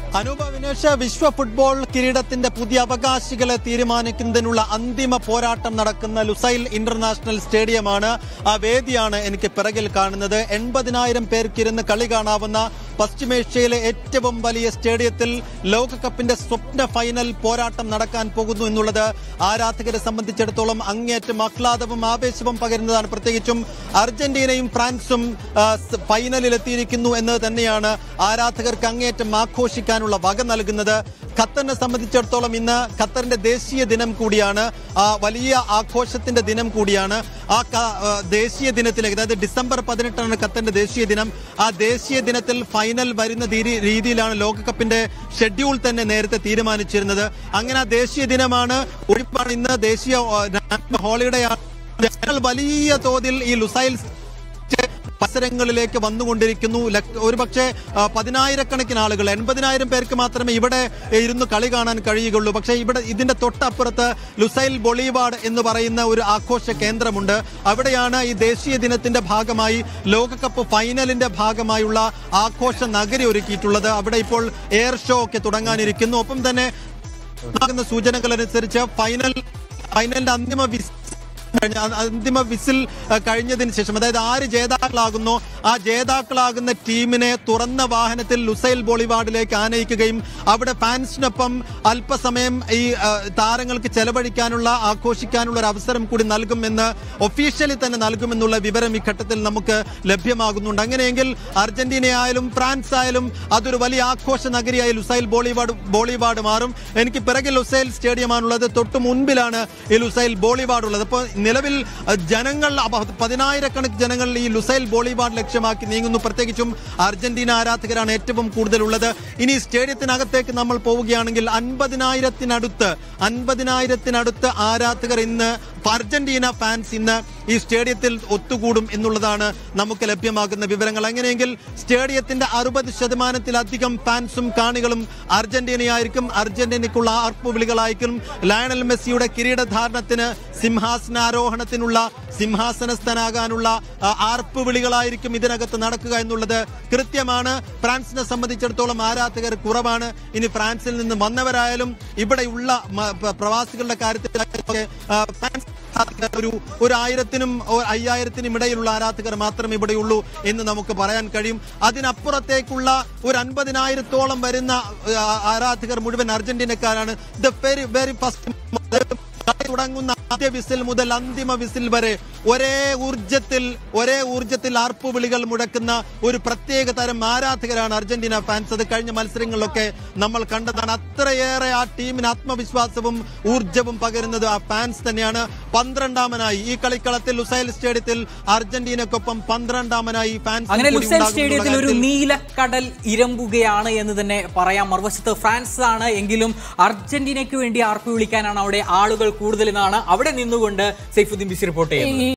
അനൂപ വിനേഷ് വിശ്വ ഫുട്ബോൾ കിരീടത്തിന്റെ പുതിയ അവകാശികളെ തീരുമാനിക്കുന്നതിനുള്ള അന്തിമ പോരാട്ടം നടക്കുന്ന ലുസൈൽ ഇന്റർനാഷണൽ സ്റ്റേഡിയമാണ് ആ വേദിയാണ് എനിക്ക് പിറകിൽ കാണുന്നത് എൺപതിനായിരം പേർക്കിരുന്ന് കളി കാണാവുന്ന പശ്ചിമേഷ്യയിലെ ഏറ്റവും വലിയ സ്റ്റേഡിയത്തിൽ ലോകകപ്പിന്റെ സ്വപ്ന ഫൈനൽ പോരാട്ടം നടക്കാൻ പോകുന്നു എന്നുള്ളത് ആരാധകരെ സംബന്ധിച്ചിടത്തോളം അങ്ങേയറ്റം ആഹ്ലാദവും ആവേശവും പകരുന്നതാണ് പ്രത്യേകിച്ചും അർജന്റീനയും ഫ്രാൻസും ആ, സ് ഫൈനലിൽ എത്തിയിരിക്കുന്നു എന്നത് തന്നെയാണ് ആരാധകർക്ക് അങ്ങേയറ്റം ആഘോഷിക്കാനുള്ള വക നൽകുന്നത് ഖത്തറിനെ സംബന്ധിച്ചിടത്തോളം ഇന്ന് ഖത്തറിന്റെ ദേശീയ ദിനം കൂടിയാണ് ആ വലിയ ആഘോഷത്തിന്റെ ദിനം കൂടിയാണ് ആ ക- ആ, ദേശീയ ദിനത്തിലേക്ക് അതായത് ഡിസംബർ പതിനെട്ടാണ് ഖത്തറിന്റെ ദേശീയ ദിനം ആ ദേശീയ ദിനത്തിൽ ഫൈനൽ വരുന്ന രീതി- രീതിയിലാണ് ലോകകപ്പിന്റെ ഷെഡ്യൂൾ തന്നെ നേരത്തെ തീരുമാനിച്ചിരുന്നത് അങ്ങനെ ആ ദേശീയ ദിനമാണ് ഒഴിപ്പാണ് ഇന്ന് ദേശീയ ആ, നാഷണൽ ഹോളിഡേ ആണ് ജനങ്ങൾ വലിയ തോതിൽ ഈ ലുസൈൽ മത്സരങ്ങളിലേക്ക് വന്നുകൊണ്ടിരിക്കുന്നു ലക്ഷ- ഒരുപക്ഷെ ആ, പതിനായിരക്കണക്കിന് ആളുകൾ എൺപതിനായിരം പേർക്ക് മാത്രമേ ഇവിടെ ഇരുന്ന് കളി കാണാൻ കഴിയുകയുള്ളൂ പക്ഷേ ഇവിടെ ഇതിന്റെ തൊട്ടപ്പുറത്ത് ലുസൈൽ ബൊളീവാഡ് എന്ന് പറയുന്ന ഒരു ആഘോഷ കേന്ദ്രമുണ്ട് അവിടെയാണ് ഈ ദേശീയ ദിനത്തിന്റെ ഭാഗമായി ലോകകപ്പ് ഫൈനലിന്റെ ഭാഗമായുള്ള ആഘോഷ നഗരി ഒരുക്കിയിട്ടുള്ളത് അവിടെ ഇപ്പോൾ എയർ ഷോ ഒക്കെ തുടങ്ങാനിരിക്കുന്നു ഒപ്പം തന്നെ ഉണ്ടാകുന്ന സൂചനകൾ അനുസരിച്ച് ഫൈനൽ ഫൈനലിന്റെ അന്തിമ വിസ് കഴിഞ്ഞ അ- അന്തിമ വിസിൽ അ, കഴിഞ്ഞതിന് ശേഷം അതായത് ആര് ജേതാക്കളാകുന്നോ ആ ജേതാക്കളാകുന്ന ടീമിനെ തുറന്ന വാഹനത്തിൽ ലുസൈൽ ബോളിവാർഡിലേക്ക് ആനയിക്കുകയും അവിടെ ഫാൻസിനൊപ്പം അല്പസമയം ഈ അ, താരങ്ങൾക്ക് ചെലവഴിക്കാനുള്ള ആഘോഷിക്കാനുള്ള ഒരു അവസരം കൂടി നൽകുമെന്ന് ഒഫീഷ്യലി തന്നെ നൽകുമെന്നുള്ള വിവരം ഈ ഘട്ടത്തിൽ നമുക്ക് ലഭ്യമാകുന്നുണ്ട് അങ്ങനെയെങ്കിൽ അർജന്റീന ആയാലും ഫ്രാൻസ് ആയാലും അതൊരു വലിയ ആഘോഷ നഗരിയായി ലുസൈൽ ബോളിവാർഡ് ബോളിവാർഡ് മാറും എനിക്ക് പിറകിൽ ലുസൈൽ സ്റ്റേഡിയമാണുള്ളത് തൊട്ട് മുൻപിലാണ് ഈ ലുസൈൽ ബോളിവാർഡ് ഉള്ളത് അപ്പോൾ നിലവിൽ അഹ്, ജനങ്ങൾ അപ- പതിനായിരക്കണക്കിന് ജനങ്ങൾ ഈ ലുസൈൽ ബോളിവാർഡ് ലക്ഷ്യമാക്കി നീങ്ങുന്നു പ്രത്യേകിച്ചും അർജന്റീന ആരാധകരാണ് ഏറ്റവും കൂടുതലുള്ളത് ഇനി സ്റ്റേഡിയത്തിനകത്തേക്ക് നമ്മൾ പോവുകയാണെങ്കിൽ അൻപതിനായിരത്തിനടുത്ത് അൻപതിനായിരത്തിനടുത്ത് ആരാധകർ ഇന്ന് അർജന്റീന ഫാൻസ് ഇന്ന് ഈ സ്റ്റേഡിയത്തിൽ ഒത്തുകൂടും എന്നുള്ളതാണ് നമുക്ക് ലഭ്യമാകുന്ന വിവരങ്ങൾ അങ്ങനെയെങ്കിൽ സ്റ്റേഡിയത്തിന്റെ അറുപത് ശതമാനത്തിലധികം ഫാൻസും കാണികളും അർജന്റീനയായിരിക്കും അർജന്റീനയ്ക്കുള്ള ആർപ്പുവിളികളായിരിക്കും ലയണൽ മെസ്സിയുടെ കിരീടധാരണത്തിന് സിംഹാസനാരോഹണത്തിനുള്ള സിംഹാസനസ്ഥനാകാനുള്ള ആ, ആർപ്പുവിളികളായിരിക്കും ഇതിനകത്ത് നടക്കുക എന്നുള്ളത് കൃത്യമാണ് ഫ്രാൻസിനെ സംബന്ധിച്ചിടത്തോളം ആരാധകർ കുറവാണ് ഇനി ഫ്രാൻസിൽ നിന്ന് വന്നവരായാലും ഇവിടെയുള്ള മ- പ- പ്രവാസികളുടെ കാര്യത്തിൽ ആ, ഫ്രാൻസ് ആരാധകർ ഒരു ഒരു ആയിരത്തിനും ഒരു അയ്യായിരത്തിനും ഇടയിലുള്ള ആരാധകർ മാത്രമേ ഇവിടെയുള്ളൂ എന്ന് നമുക്ക് പറയാൻ കഴിയും അതിനപ്പുറത്തേക്കുള്ള ഒരു അൻപതിനായിരത്തോളം വരുന്ന ആ, ആരാധകർ മുഴുവൻ അർജന്റീനക്കാരാണ് ദ വെരി വെരി ഫസ്റ്റ് കളി തുടങ്ങുന്ന ആദ്യ വിസിൽ മുതൽ അന്തിമ വിസിൽ വരെ ഒരേ ഊർജത്തിൽ ഒരേ ഊർജത്തിൽ ആർപ്പുവിളികൾ മുഴക്കുന്ന ഒരു പ്രത്യേക തരം ആരാധകരാണ് അർജന്റീന ഫാൻസ് അത് കഴിഞ്ഞ മത്സരങ്ങളിലൊക്കെ നമ്മൾ കണ്ടതാണ് അത്രയേറെ ആ ടീമിന് ആത്മവിശ്വാസവും ഊർജവും പകരുന്നത് ആ ഫാൻസ് തന്നെയാണ് പന്ത്രണ്ടാമനായി ഈ കളിക്കളത്തിൽ ലുസൈൽ സ്റ്റേഡിയത്തിൽ അർജന്റീനക്കൊപ്പം പന്ത്രണ്ടാമനായി ഫാൻസ് അങ്ങനെ കൂടി ലുസൈൽ ഉണ്ടാകും സ്റ്റേഡിയത്തിൽ ഒരു എന്നുള്ള കാര്യത്തിൽ നീലക്കടൽ ഇരമ്പുകയാണ് എന്ന് തന്നെ പറയാം മറുവശത്ത് ഫ്രാൻസ് ആണ് എങ്കിലും അർജന്റീനയ്ക്ക് വേണ്ടി ആർപ്പ് വിളിക്കാനാണ് അവിടെ ആളുകൾ കൂടുതലെന്നാണ് അവിടെ നിന്നുകൊണ്ട് സൈഫുദ്ദീൻ ബിസി റിപ്പോർട്ട് ചെയ്യുന്നത്